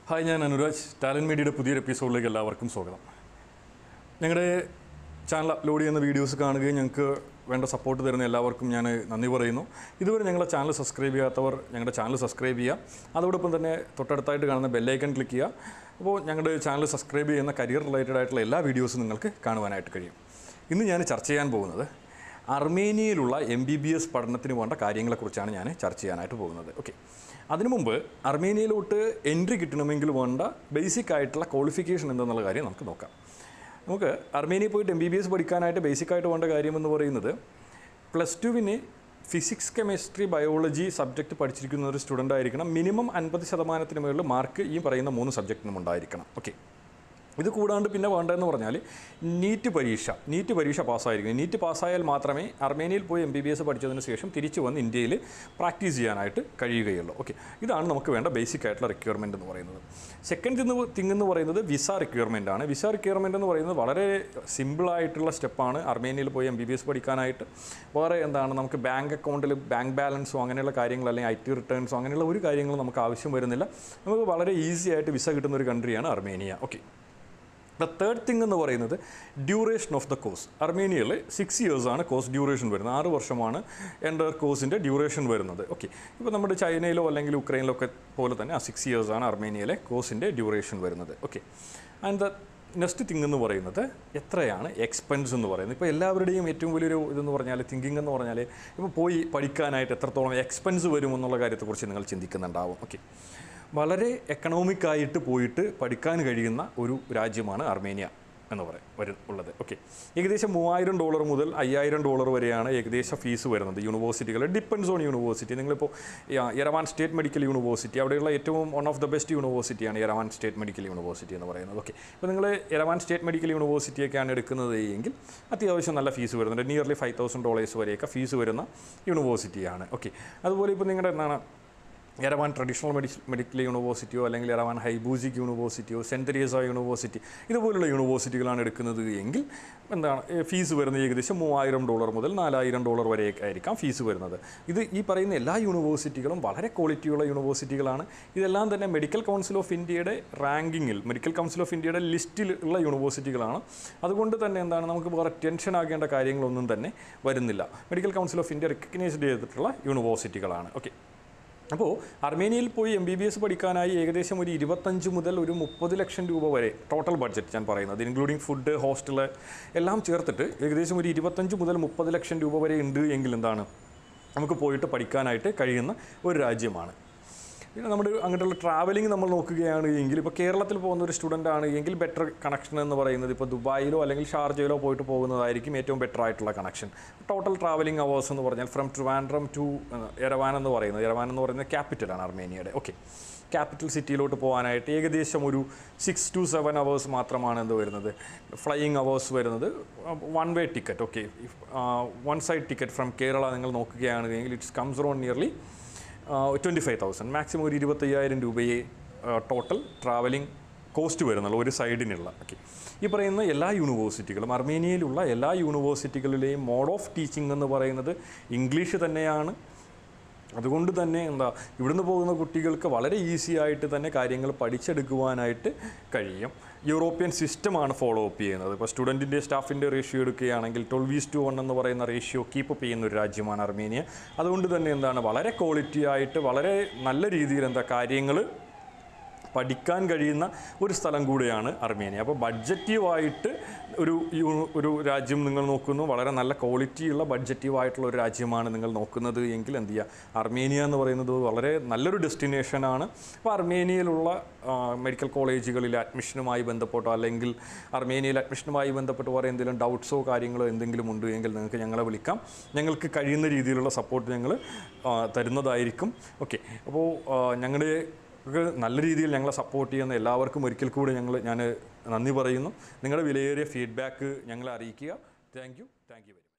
hi ഞാൻ Anuraj talent മീഡിയയുടെ പുതിയൊരു എപ്പിസോഡിലേക്ക് എല്ലാവർക്കും സ്വാഗതം ഞങ്ങളുടെ ചാനൽ അപ്ലോഡ് ചെയ്യുന്ന വീഡിയോസ് കാണുകയും ഞങ്ങൾക്ക് വേണ്ട സപ്പോർട്ട് തരുന്ന എല്ലാവർക്കും ഞാൻ നന്ദി പറയുന്നു ഇതുവരെ ഞങ്ങളുടെ ചാനൽ സബ്സ്ക്രൈബ് ചെയ്യാത്തവർ ഞങ്ങളുടെ ചാനൽ സബ്സ്ക്രൈബ് ചെയ്യുക അതോടൊപ്പം തന്നെ തൊട്ടടുത്തായിട്ട് കാണുന്ന ബെല്ലൈക്കൺ ക്ലിക്ക് ചെയ്യുക അപ്പോൾ ഞങ്ങളുടെ ചാനൽ സബ്സ്ക്രൈബ് ചെയ്യുന്ന കരിയർ റിലേറ്റഡ് ആയിട്ടുള്ള എല്ലാ വീഡിയോസും നിങ്ങൾക്ക് കാണുവാനായിട്ട് കഴിയും ഇന്ന് ഞാൻ ചർച്ച ചെയ്യാൻ പോകുന്നത് അർമേനിയയിലുള്ള എം ബി ബി എസ് പഠനത്തിന് വേണ്ട കാര്യങ്ങളെക്കുറിച്ചാണ് ഞാൻ ചർച്ച ചെയ്യാനായിട്ട് പോകുന്നത് ഓക്കെ അതിനു മുമ്പ് അർമേനിയയിലോട്ട് എൻട്രി കിട്ടണമെങ്കിൽ വേണ്ട ബേസിക് ആയിട്ടുള്ള ക്വാളിഫിക്കേഷൻ എന്തെന്നുള്ള കാര്യം നമുക്ക് നോക്കാം നമുക്ക് അർമേനിയയിൽ പോയിട്ട് എം ബി ബി എസ് പഠിക്കാനായിട്ട് ബേസിക്കായിട്ട് വേണ്ട കാര്യം എന്ന് പറയുന്നത് പ്ലസ് ടുവിന് ഫിസിക്സ് കെമിസ്ട്രി ബയോളജി സബ്ജക്റ്റ് പഠിച്ചിരിക്കുന്ന ഒരു സ്റ്റുഡൻ്റ് ആയിരിക്കണം മിനിമം അൻപത് ശതമാനത്തിന് മുകളിൽ മാർക്ക് ഈ പറയുന്ന മൂന്ന് സബ്ജക്റ്റിനും ഉണ്ടായിരിക്കണം ഓക്കെ ഇത് കൂടാണ്ട് പിന്നെ വേണ്ടതെന്ന് പറഞ്ഞാൽ നീറ്റ് പരീക്ഷ നീറ്റ് പരീക്ഷ പാസ്സായിരിക്കും നീറ്റ് പാസ്സായാൽ മാത്രമേ അർമേനിയയിൽ പോയി എം ബി ബി എസ് പഠിച്ചതിന് ശേഷം തിരിച്ചു വന്ന് ഇന്ത്യയിൽ പ്രാക്ടീസ് ചെയ്യാനായിട്ട് കഴിയുകയുള്ളൂ ഓക്കെ ഇതാണ് നമുക്ക് വേണ്ട ബേസിക് ആയിട്ടുള്ള റിക്വയർമെൻറ്റ് എന്ന് പറയുന്നത് സെക്കൻഡ് എന്ന് തിങ് എന്ന് പറയുന്നത് വിസ റിക്വയർമെൻ്റ് ആണ് വിസ റിക്വയർമെൻ്റ് എന്ന് പറയുന്നത് വളരെ സിമ്പിളായിട്ടുള്ള സ്റ്റെപ്പാണ് അർമേനിയയിൽ പോയി എം ബി ബി എസ് പഠിക്കാനായിട്ട് വേറെ എന്താണ് നമുക്ക് ബാങ്ക് അക്കൗണ്ടിൽ ബാങ്ക് ബാലൻസോ അങ്ങനെയുള്ള കാര്യങ്ങൾ അല്ലെങ്കിൽ ഐ ടി റിട്ടേൺസോ അങ്ങനെയുള്ള ഒരു കാര്യങ്ങളും നമുക്ക് ആവശ്യം വരുന്നില്ല നമുക്ക് വളരെ ഈസി ആയിട്ട് വിസ കിട്ടുന്ന ഒരു കൺട്രിയാണ് Armenia okay the third thing എന്ന് പറയുന്നത് ഡ്യൂറേഷൻ ഓഫ് ദ കോഴ്സ് അർമേനിയയിൽ സിക്സ് ഇയേഴ്സാണ് കോഴ്സ് ഡ്യൂറേഷൻ വരുന്നത് ആറ് വർഷമാണ് എൻ്റെ കോഴ്സിൻ്റെ ഡ്യൂറേഷൻ വരുന്നത് ഓക്കെ ഇപ്പോൾ നമ്മുടെ ചൈനയിലോ അല്ലെങ്കിൽ ഉക്രൈനിലോ ഒക്കെ പോലെ തന്നെ ആ സിക്സ് ഇയേഴ്സാണ് അർമേനിയയിലെ കോഴ്സിൻ്റെ ഡ്യൂറേഷൻ വരുന്നത് okay and the next thing എന്ന് പറയുന്നത് എത്രയാണ് എക്സ്പെൻസ് എന്ന് പറയുന്നത് ഇപ്പോൾ എല്ലാവരുടെയും ഏറ്റവും വലിയൊരു ഇതെന്ന് പറഞ്ഞാൽ തിങ്കിങ് എന്ന് പറഞ്ഞാൽ ഇപ്പോൾ പോയി പഠിക്കാനായിട്ട് എത്രത്തോളം എക്സ്പെൻസ് വരും എന്നുള്ള കാര്യത്തെക്കുറിച്ച് നിങ്ങൾ ചിന്തിക്കുന്നുണ്ടാവും ഓക്കെ വളരെ എക്കണോമിക് ആയിട്ട് പോയിട്ട് പഠിക്കാൻ കഴിയുന്ന ഒരു രാജ്യമാണ് അർമേനിയ എന്ന് പറയും വരും ഉള്ളത് ഓക്കെ ഏകദേശം മൂവായിരം ഡോളർ മുതൽ അയ്യായിരം ഡോളർ വരെയാണ് ഏകദേശം ഫീസ് വരുന്നത് യൂണിവേഴ്സിറ്റികൾ ഡിപ്പെൻസ് ഓൺ യൂണിവേഴ്സിറ്റി നിങ്ങളിപ്പോൾ യരവാൻ സ്റ്റേറ്റ് മെഡിക്കൽ യൂണിവേഴ്സിറ്റി അവിടെയുള്ള ഏറ്റവും വൺ ഓഫ് ദ ബെസ്റ്റ് യൂണിവേഴ്സിറ്റിയാണ് യരവാൻ സ്റ്റേറ്റ് മെഡിക്കൽ യൂണിവേഴ്സിറ്റി എന്ന് പറയുന്നത് ഓക്കെ ഇപ്പോൾ നിങ്ങൾ യരവാൻ സ്റ്റേറ്റ് മെഡിക്കൽ യൂണിവേഴ്സിറ്റിയൊക്കെയാണ് എടുക്കുന്നത് എങ്കിൽ അത്യാവശ്യം നല്ല ഫീസ് വരുന്നുണ്ട് നിയർലി ഫൈവ് തൗസൻഡ് ഡോളേഴ്സ് വരെയൊക്കെ ഫീസ് വരുന്ന യൂണിവേഴ്സിറ്റിയാണ് ഓക്കെ അതുപോലെ ഇപ്പോൾ നിങ്ങളുടെ എന്താണ് എരവാൻ ട്രഡീഷണൽ മെഡി മെഡിക്കൽ യൂണിവേഴ്സിറ്റിയോ അല്ലെങ്കിൽ എരവാൻ ഹൈബൂജിക് യൂണിവേഴ്സിറ്റിയോ സെൻറ്റ് തെരേസ യൂണിവേഴ്സിറ്റി ഇതുപോലുള്ള യൂണിവേഴ്സിറ്റികളാണ് എടുക്കുന്നത് എങ്കിൽ എന്താണ് ഏ, ഫീസ് വരുന്നത് ഏകദേശം മൂവായിരം ഡോളർ മുതൽ നാലായിരം ഡോളർ വരെയൊക്കെ ആയിരിക്കാം ഫീസ് വരുന്നത് ഇത് ഈ പറയുന്ന എല്ലാ യൂണിവേഴ്സിറ്റികളും വളരെ ക്വാളിറ്റിയുള്ള യൂണിവേഴ്സിറ്റികളാണ് ഇതെല്ലാം തന്നെ മെഡിക്കൽ കൗൺസിൽ ഓഫ് ഇന്ത്യയുടെ റാങ്കിങ്ങിൽ മെഡിക്കൽ കൗൺസിൽ ഓഫ് ഇന്ത്യയുടെ ലിസ്റ്റിൽ ഉള്ള യൂണിവേഴ്സിറ്റികളാണ് അതുകൊണ്ട് തന്നെ എന്താണ് നമുക്ക് വേറെ ടെൻഷൻ ആകേണ്ട കാര്യങ്ങളൊന്നും തന്നെ വരുന്നില്ല medical council of India recognised ചെയ്തിട്ടുള്ള യൂണിവേഴ്സിറ്റികളാണ് ഓക്കെ അപ്പോൾ അർമേനിയയിൽ പോയി എം ബി ബി എസ് പഠിക്കാനായി ഏകദേശം ഒരു ഇരുപത്തഞ്ച് മുതൽ ഒരു മുപ്പത് ലക്ഷം രൂപ വരെ ടോട്ടൽ ബഡ്ജറ്റ് ഞാൻ പറയുന്നത് ഇൻക്ലൂഡിങ് ഫുഡ് ഹോസ്റ്റൽ എല്ലാം ചേർത്തിട്ട് ഏകദേശം ഒരു ഇരുപത്തഞ്ച് മുതൽ മുപ്പത് ലക്ഷം രൂപ വരെ ഉണ്ട് എങ്കിൽ എന്താണ് നമുക്ക് പോയിട്ട് പഠിക്കാനായിട്ട് കഴിയുന്ന ഒരു രാജ്യമാണ് പിന്നെ നമ്മുടെ അങ്ങോട്ടുള്ള ട്രാവലിംഗ് നമ്മൾ നോക്കുകയാണ് എങ്കിൽ ഇപ്പോൾ കേരളത്തിൽ പോകുന്ന ഒരു സ്റ്റുഡൻ്റ് ആണ് എങ്കിൽ ബെറ്റർ കണക്ഷൻ എന്ന് പറയുന്നത് ഇപ്പോൾ ദുബായിലോ അല്ലെങ്കിൽ ഷാർജയിലോ പോയിട്ട് പോകുന്നതായിരിക്കും ഏറ്റവും ബെറ്റർ ആയിട്ടുള്ള കണക്ഷൻ ടോട്ടൽ ട്രാവലിംഗ് അവേഴ്സ് എന്ന് പറഞ്ഞാൽ ഫ്രം ട്രിവാൻഡ്രം ടു എരവാൻ എന്ന് പറയുന്നത് എരവാൻ എന്ന് പറയുന്നത് ക്യാപിറ്റലാണ് അർമേനിയയുടെ ഓക്കെ ക്യാപിറ്റൽ സിറ്റിയിലോട്ട് പോകാനായിട്ട് ഏകദേശം ഒരു സിക്സ് ടു സെവൻ അവേഴ്സ് മാത്രമാണ് എന്ത് വരുന്നത് ഫ്ലൈയിങ് അവേഴ്സ് വരുന്നത് one way ticket okay one side ticket from Kerala നിങ്ങൾ നോക്കുകയാണെങ്കിൽ it's comes around nearly twenty five thousand maximum ഒരു ഇരുപത്തയ്യായിരം രൂപയെ ടോട്ടൽ ട്രാവലിംഗ് കോസ്റ്റ് വരുന്നുള്ളൂ ഒരു സൈഡിനുള്ള ഓക്കെ ഈ പറയുന്ന എല്ലാ യൂണിവേഴ്സിറ്റികളും അർമേനിയയിലുള്ള എല്ലാ യൂണിവേഴ്സിറ്റികളിലെയും മോഡ് ഓഫ് ടീച്ചിങ് എന്ന് പറയുന്നത് ഇംഗ്ലീഷ് തന്നെയാണ് അതുകൊണ്ട് തന്നെ എന്താ ഇവിടുന്ന് പോകുന്ന കുട്ടികൾക്ക് വളരെ ഈസി ആയിട്ട് തന്നെ കാര്യങ്ങൾ പഠിച്ചെടുക്കുവാനായിട്ട് കഴിയും യൂറോപ്യൻ സിസ്റ്റമാണ് ഫോളോ അപ്പ് ചെയ്യുന്നത് ഇപ്പോൾ സ്റ്റുഡൻറ്റിൻ്റെ സ്റ്റാഫിൻ്റെ റേഷ്യോ എടുക്കുകയാണെങ്കിൽ ട്വൽവ് ഈസ് ടു വൺ എന്ന് പറയുന്ന റേഷ്യോ കീപ്പ് അപ്പ് ചെയ്യുന്ന ഒരു രാജ്യമാണ് അർമേനിയ അതുകൊണ്ട് തന്നെ എന്താണ് വളരെ ക്വാളിറ്റി ആയിട്ട് വളരെ നല്ല രീതിയിൽ എന്താ കാര്യങ്ങൾ പഠിക്കാൻ കഴിയുന്ന ഒരു സ്ഥലം കൂടിയാണ് അർമേനിയ അപ്പോൾ ബഡ്ജറ്റീവായിട്ട് ഒരു യു- ഒരു രാജ്യം നിങ്ങൾ നോക്കുന്നു വളരെ നല്ല ക്വാളിറ്റിയുള്ള ബഡ്ജറ്റീവായിട്ടുള്ള ഒരു രാജ്യമാണ് നിങ്ങൾ നോക്കുന്നത് എങ്കിൽ എന്ത് ചെയ്യുക അർമേനിയ എന്ന് പറയുന്നത് വളരെ നല്ലൊരു ഡെസ്റ്റിനേഷനാണ് അപ്പോൾ അർമേനിയയിലുള്ള ആ, മെഡിക്കൽ കോളേജുകളിൽ അഡ്മിഷനുമായി ബന്ധപ്പെട്ടോ അല്ലെങ്കിൽ അർമേനിയയിൽ അഡ്മിഷനുമായി ബന്ധപ്പെട്ട് വേറെ എന്തെങ്കിലും ഡൗട്ട്സോ കാര്യങ്ങളോ എന്തെങ്കിലും ഉണ്ട് എങ്കിൽ നിങ്ങൾക്ക് ഞങ്ങളെ വിളിക്കാം ഞങ്ങൾക്ക് കഴിയുന്ന രീതിയിലുള്ള സപ്പോർട്ട് ഞങ്ങൾ ആ, തരുന്നതായിരിക്കും ഓക്കെ അപ്പോൾ ഞങ്ങളുടെ ഒക്കെ നല്ല രീതിയിൽ ഞങ്ങളെ സപ്പോർട്ട് ചെയ്യുന്ന എല്ലാവർക്കും ഒരിക്കൽ കൂടി ഞങ്ങൾ ഞാൻ നന്ദി പറയുന്നു നിങ്ങളുടെ വിലയേറിയ ഫീഡ്ബാക്ക് ഞങ്ങളെ അറിയിക്കുക thank you thank you very